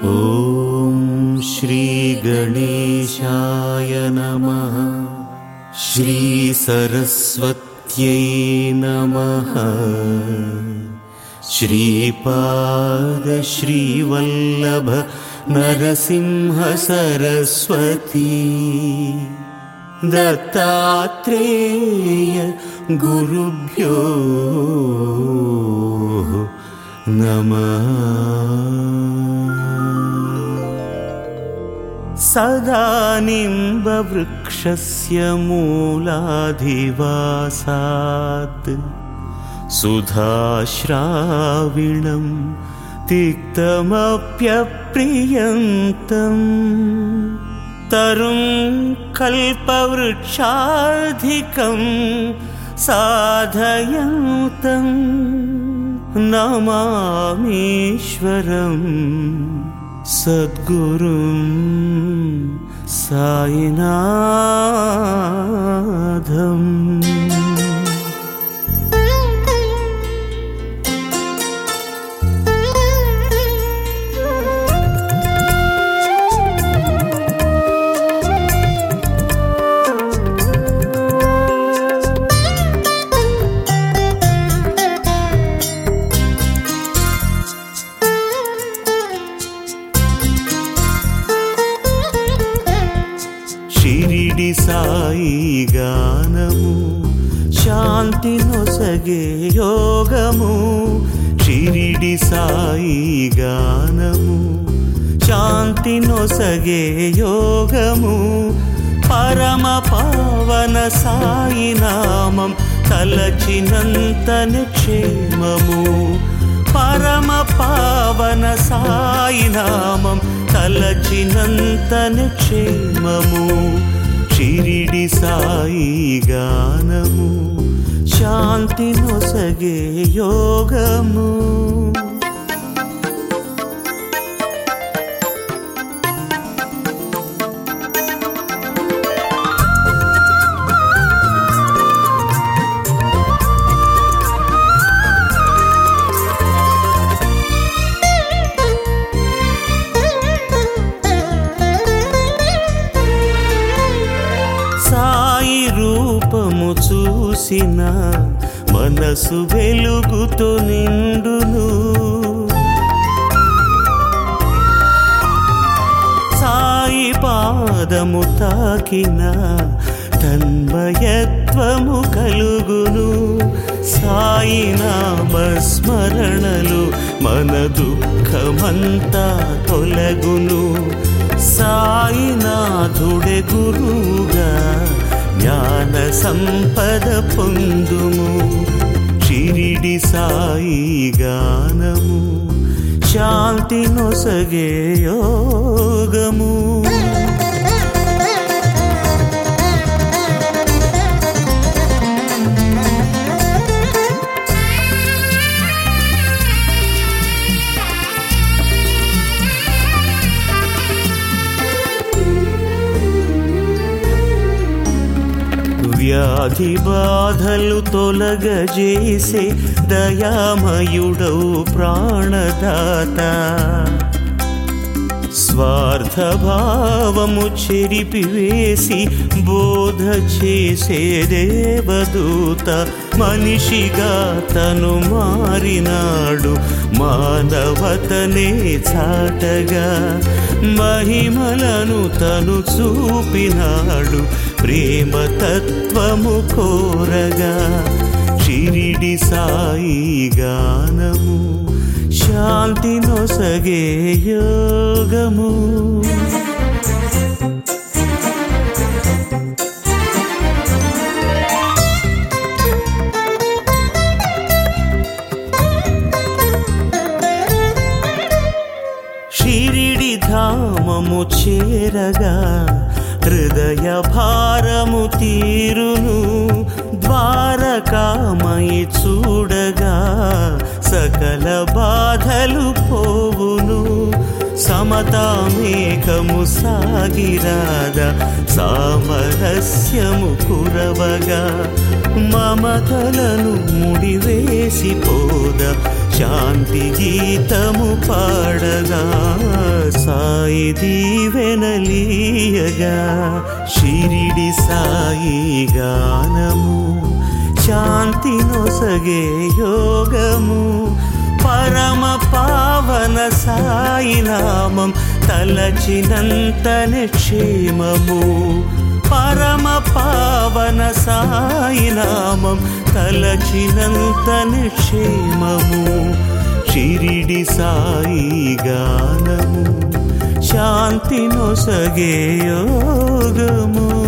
ॐ श्रीगणेशाय नमः श्रीसरस्वत्यै नमः श्रीपादश्रीवल्लभ नरसिंह सरस्वती दत्तात्रेय गुरुभ्यो नमः सदा निम्बवृक्षस्य मूलाधिवासात् सुधाश्राविणं तिक्तमप्यप्रियन्तम् तरुं कल्पवृक्षाधिकं साधयन्तं नमामीश्वरम् सद्गुरुं सायिनाथम् షిరిడి సాయి గానము శాంతి నొసగే యోగము షిరిడి సాయి గానము శాంతి నొసగే యోగము పరమ పావన సాయి నామం తలచినంతని క్షేమము పరమ పావన సాయి నామం తలచినంతని క్షేమము షిరిడి సాయి గానము శాంతి నొసగే యోగము సాయి రూపము చూసిన మనసు వెలుగుతో నిండును సాయి పాదము తాకిన తన్మయత్వము కలుగును సాయి నామస్మరణలు మన దుఃఖమంతా తొలగును సాయినాథుడే గురువుగా జ్ఞాన సంపద పొందుము షిరిడి సాయి గానము శాంతి నొసగే యోగము వ్యాధి బాధలు తొలగజేసే దయామయుడవు ప్రాణదాత స్వార్థ భావము చెరిపివేసి బోధ చేసే దేవదూత మనిషిగా తను మారినాడు మానవతనే చాటగా మహిమలను తను చూపినాడు ప్రేమ తత్వము కోరగా షిరిడి సాయి గానము శాంతి నొసగే యోగము షిరిడి ధామము చేరగా హృదయ భారము తీరును ద్వారకామై చూడగా సకల బాధలు పోవును సమతామేకము సాగిరాద సామరస్యము కురవగా మమతలను ముడివేసి పోద శాంతి గీతము పాడగా సాయి దీవెనలీయగా షిరిడి సాయి గానము శాంతి నొసగే యోగము పరమ పావన సాయి నామం తలచినంతనే క్షేమము పరమ పావన సాయి నామం తలచినంతనే క్షేమము షిరిడి సాయి గానము శాంతి నొసగే యోగము